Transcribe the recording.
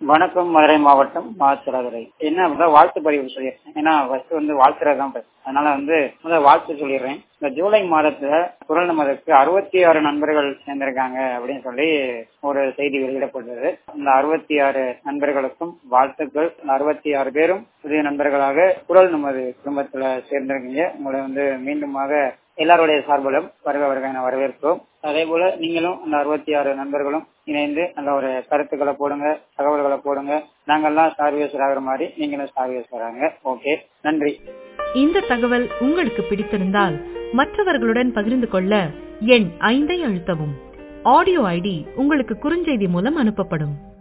வணக்கம் மதுரை மாவட்டம் மாச்சலதுரை என்ன அப்படின்னா வாழ்த்து பதிவு சொல்லிடுறேன் ஏன்னா ஃபர்ஸ்ட் வந்து வாழ்த்துறது தான் first. அதனால வந்து முதல்ல வாழ்த்து சொல்லிடுறேன் இந்த ஜூலை மாதத்துல குரல் நமதுக்கு அறுபத்தி ஆறு நண்பர்கள் சேர்ந்திருக்காங்க அப்படின்னு சொல்லி ஒரு செய்தி வெளியிடப்பட்டது இந்த அறுபத்தி ஆறு நண்பர்களுக்கும் வாழ்த்துக்கள் இந்த அறுபத்தி ஆறு பேரும் புதிய நண்பர்களாக குரல் நமது குடும்பத்துல சேர்ந்திருக்கீங்க உங்களை வந்து மீண்டுமாக எல்லாருடைய சார்பிலும் வருக வருக என வரவேற்கிறோம் அதே போல நீங்களும் அந்த அறுபத்தி ஆறு நண்பர்களும் இணைந்து நல்ல ஒரு கருத்துக்களை போடுங்க தகவல்களை போடுங்க நாங்கெல்லாம் சார்வியசர் ஆகிற மாதிரி நீங்களும் சார்வியசர் ஆகுங்க ஓகே நன்றி இந்த தகவல் உங்களுக்கு பிடித்திருந்தால் மற்றவர்களுடன் பகிர்ந்து கொள்ள எண் ஐந்தை அழுத்தவும் ஆடியோ ஐடி உங்களுக்கு குறுஞ்செய்தி மூலம் அனுப்பப்படும்